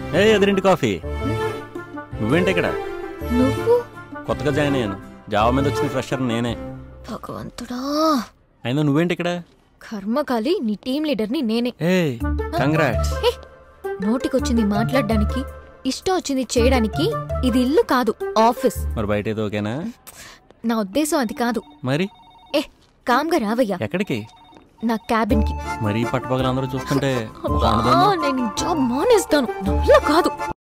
ఏ ఎదురింటి కాఫీ నువ్వేంటి ఇక్కడ నువ్వు కొత్తగా జాయిన్ అయ్యాను జాబ్ మీద వచ్చిన ఫ్రెషర్ నేనే భగవంతుడా అయినా నువ్వేంటి ఇక్కడ కర్మకాలి నీ టీం లీడర్ని నేనే ఏ కంగ్రాట్స్ హే, నోటికొచ్చింది మాట్లాడడానికి ఇష్టం వచ్చింది చేయడానికి ఇది ఇల్లు కాదు ఆఫీస్ మరి బయట ఏదో ఓకేనా నా ఉద్దేశం అది కాదు మరి ఏ కామ్గా రావయ్యా ఎక్కడికి నా క్యాబిన్ కి మరీ పట్టుపగలు అందరూ చూస్తుంటే నేను ఈ జాబ్ మానేస్తాను నా వల్ల కాదు